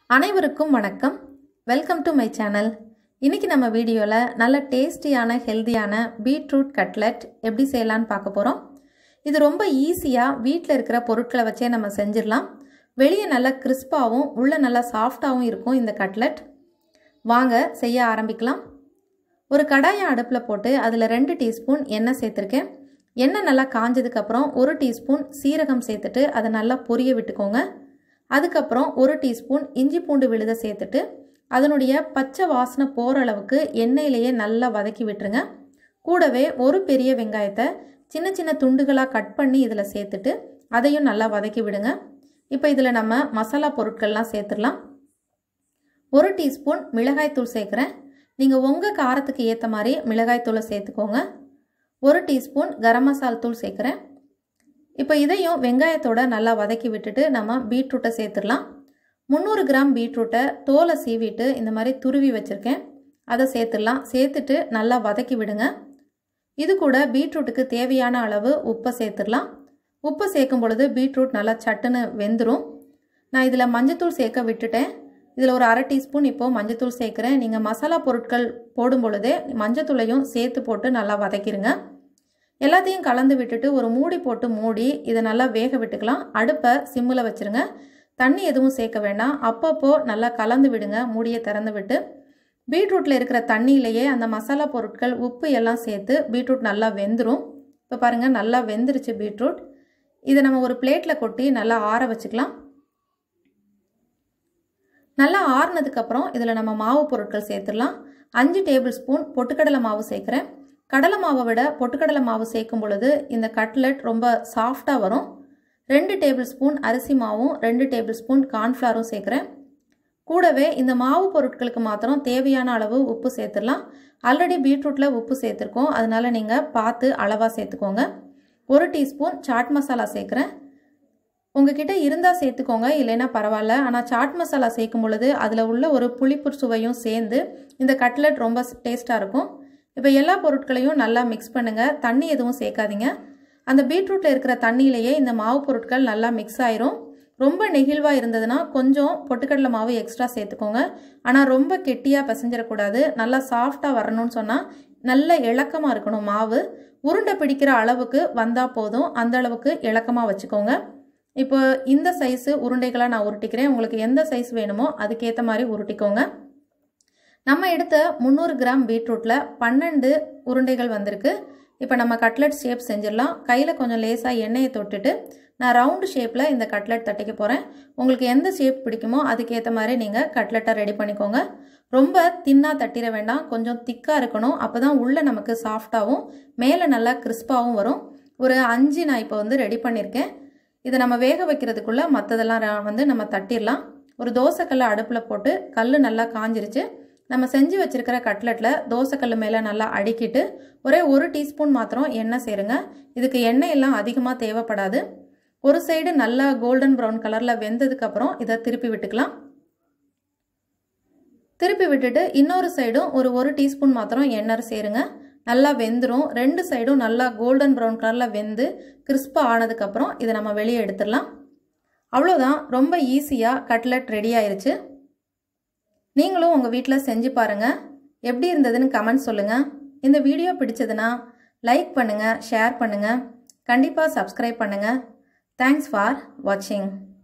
அனைவருக்கும் வணக்கம் welcome to my channel இன்றைக்கி நம்ம வீடியோவில் நல்ல டேஸ்டியான ஹெல்தியான பீட்ரூட் கட்லெட் எப்படி செய்யலான்னு பார்க்க போகிறோம் இது ரொம்ப ஈஸியாக வீட்டில் இருக்கிற பொருட்களை வச்சே நம்ம செஞ்சிடலாம் வெளியே நல்லா கிறிஸ்பாகவும் உள்ளே நல்லா சாஃப்டாகவும் இருக்கும் இந்த கட்லெட் வாங்க செய்ய ஆரம்பிக்கலாம் ஒரு கடாயை அடுப்பில் போட்டு அதில் ரெண்டு டீஸ்பூன் எண்ணெய் சேர்த்துருக்கேன் எண்ணெய் நல்லா காஞ்சதுக்கப்புறம் ஒரு டீஸ்பூன் சீரகம் சேர்த்துட்டு அதை நல்லா பொரிய விட்டுக்கோங்க அதுக்கப்புறம் ஒரு டீஸ்பூன் இஞ்சி பூண்டு விழுத சேர்த்துட்டு அதனுடைய பச்சை வாசனை போகிற அளவுக்கு எண்ணெயிலேயே நல்லா வதக்கி விட்டுருங்க கூடவே ஒரு பெரிய வெங்காயத்தை சின்ன சின்ன துண்டுகளாக கட் பண்ணி இதில் சேர்த்துட்டு அதையும் நல்லா வதக்கி விடுங்க இப்போ இதில் நம்ம மசாலா பொருட்கள்லாம் சேர்த்துடலாம் ஒரு டீஸ்பூன் மிளகாய்த்தூள் சேர்க்குறேன் நீங்கள் உங்கள் காரத்துக்கு ஏற்ற மாதிரி மிளகாய்த்தூளை சேர்த்துக்கோங்க ஒரு டீஸ்பூன் கரம் மசால் தூள் சேர்க்குறேன் இப்போ இதையும் வெங்காயத்தோட நல்லா வதக்கி விட்டுட்டு நம்ம பீட்ரூட்டை சேர்த்துடலாம் முந்நூறு கிராம் பீட்ரூட்டை தோலை சீவிட்டு இந்த மாதிரி துருவி வச்சுருக்கேன் அதை சேர்த்துடலாம் சேர்த்துட்டு நல்லா வதக்கி விடுங்க இது கூட பீட்ரூட்டுக்கு தேவையான அளவு உப்பை சேர்த்துடலாம் உப்பை சேர்க்கும் பொழுது பீட்ரூட் நல்லா சட்டுன்னு வெந்துடும் நான் இதில் மஞ்சத்தூள் சேர்க்க விட்டுட்டேன் இதில் ஒரு அரை டீஸ்பூன் இப்போது மஞ்சத்தூள் சேர்க்குறேன் நீங்கள் மசாலா பொருட்கள் போடும் பொழுதே மஞ்சத்தூளையும் சேர்த்து போட்டு நல்லா வதக்கிடுங்க எல்லாத்தையும் கலந்து விட்டுட்டு ஒரு மூடி போட்டு மூடி இதை நல்லா வேக விட்டுக்கலாம் அடுப்பை சிம்மில் வச்சுருங்க தண்ணி எதுவும் சேர்க்க வேண்டாம் அப்பப்போ நல்லா கலந்து விடுங்க மூடியை திறந்து விட்டு பீட்ரூட்டில் இருக்கிற தண்ணியிலேயே அந்த மசாலா பொருட்கள் உப்பு எல்லாம் சேர்த்து பீட்ரூட் நல்லா வெந்துடும் இப்போ பாருங்கள் நல்லா வெந்துருச்சு பீட்ரூட் இதை நம்ம ஒரு பிளேட்டில் கொட்டி நல்லா ஆற வச்சுக்கலாம் நல்லா ஆறுனதுக்கப்புறம் இதில் நம்ம மாவு பொருட்கள் சேர்த்துடலாம் அஞ்சு டேபிள் ஸ்பூன் பொட்டுக்கடலை மாவு சேர்க்குறேன் கடலை மாவை விட பொட்டுக்கடலை மாவு சேர்க்கும் பொழுது இந்த கட்லெட் ரொம்ப சாஃப்டாக வரும் ரெண்டு டேபிள் ஸ்பூன் அரிசி மாவும் ரெண்டு டேபிள் ஸ்பூன் கார்ன்ஃப்ளவரும் சேர்க்குறேன் கூடவே இந்த மாவு பொருட்களுக்கு மாத்திரம் தேவையான அளவு உப்பு சேர்த்துடலாம் ஆல்ரெடி பீட்ரூட்டில் உப்பு சேர்த்துருக்கோம் அதனால் நீங்கள் பார்த்து அளவாக சேர்த்துக்கோங்க ஒரு டீஸ்பூன் சாட் மசாலா சேர்க்குறேன் உங்ககிட்ட இருந்தால் சேர்த்துக்கோங்க இல்லைன்னா பரவாயில்ல ஆனால் சாட் மசாலா சேர்க்கும் பொழுது அதில் உள்ள ஒரு புளிப்பு சுவையும் சேர்ந்து இந்த கட்லெட் ரொம்ப டேஸ்ட்டாக இருக்கும் இப்போ எல்லா பொருட்களையும் நல்லா மிக்ஸ் பண்ணுங்கள் தண்ணி எதுவும் சேர்க்காதீங்க அந்த பீட்ரூட்டில் இருக்கிற தண்ணியிலேயே இந்த மாவு பொருட்கள் நல்லா மிக்ஸ் ஆயிரும் ரொம்ப நெகிழ்வாக இருந்ததுன்னா கொஞ்சம் பொட்டுக்கடலை மாவு எக்ஸ்ட்ரா சேர்த்துக்கோங்க ஆனால் ரொம்ப கெட்டியாக பிசைஞ்சிடக்கூடாது நல்லா சாஃப்டாக வரணும்னு சொன்னால் நல்ல இலக்கமாக இருக்கணும் மாவு உருண்டை பிடிக்கிற அளவுக்கு வந்தால் போதும் அந்த அளவுக்கு இலக்கமாக வச்சுக்கோங்க இப்போ இந்த சைஸு உருண்டைகளாக நான் உருட்டிக்கிறேன் உங்களுக்கு எந்த சைஸ் வேணுமோ அதுக்கேற்ற மாதிரி உருட்டிக்கோங்க நம்ம எடுத்த முந்நூறு கிராம் பீட்ரூட்டில் பன்னெண்டு உருண்டைகள் வந்திருக்கு இப்போ நம்ம கட்லெட் ஷேப் செஞ்சிடலாம் கையில் கொஞ்சம் லேசாக எண்ணெயை தொட்டுட்டு நான் ரவுண்டு ஷேப்பில் இந்த கட்லெட் தட்டிக்க போகிறேன் உங்களுக்கு எந்த ஷேப் பிடிக்குமோ அதுக்கேற்ற மாதிரி நீங்கள் கட்லெட்டை ரெடி பண்ணிக்கோங்க ரொம்ப தின்னாக தட்டிட வேண்டாம் கொஞ்சம் திக்காக இருக்கணும் அப்போ தான் உள்ளே நமக்கு சாஃப்டாகவும் மேலே நல்லா கிறிஸ்பாகவும் வரும் ஒரு அஞ்சு நான் இப்போ வந்து ரெடி பண்ணியிருக்கேன் இதை நம்ம வேக வைக்கிறதுக்குள்ளே மற்றதெல்லாம் வந்து நம்ம தட்டிடலாம் ஒரு தோசைக்கல்லை அடுப்பில் போட்டு கல் நல்லா காஞ்சிருச்சு நம்ம செஞ்சு வச்சுருக்கிற கட்லெட்டில் தோசைக்கல் மேலே நல்லா அடுக்கிட்டு ஒரே ஒரு டீஸ்பூன் மாத்திரம் எண்ணெய் சேருங்க இதுக்கு எண்ணெய் எல்லாம் அதிகமாக தேவைப்படாது ஒரு சைடு நல்லா கோல்டன் ப்ரௌன் கலரில் வெந்ததுக்கப்புறம் இதை திருப்பி விட்டுக்கலாம் திருப்பி விட்டுட்டு இன்னொரு சைடும் ஒரு ஒரு டீஸ்பூன் மாத்திரம் எண்ணெய் சேருங்க நல்லா வெந்துடும் ரெண்டு சைடும் நல்லா கோல்டன் ப்ரௌன் கலரில் வெந்து கிறிஸ்பாக ஆனதுக்கப்புறம் இதை நம்ம வெளியே எடுத்துடலாம் அவ்வளோதான் ரொம்ப ஈஸியாக கட்லெட் ரெடி ஆயிருச்சு நீங்களும் உங்கள் வீட்டில் செஞ்சு பாருங்கள் எப்படி இருந்ததுன்னு கமெண்ட் சொல்லுங்கள் இந்த வீடியோ பிடிச்சதுன்னா லைக் பண்ணுங்கள் ஷேர் பண்ணுங்கள் கண்டிப்பாக சப்ஸ்கிரைப் பண்ணுங்கள் தேங்க்ஸ் ஃபார் வாட்சிங்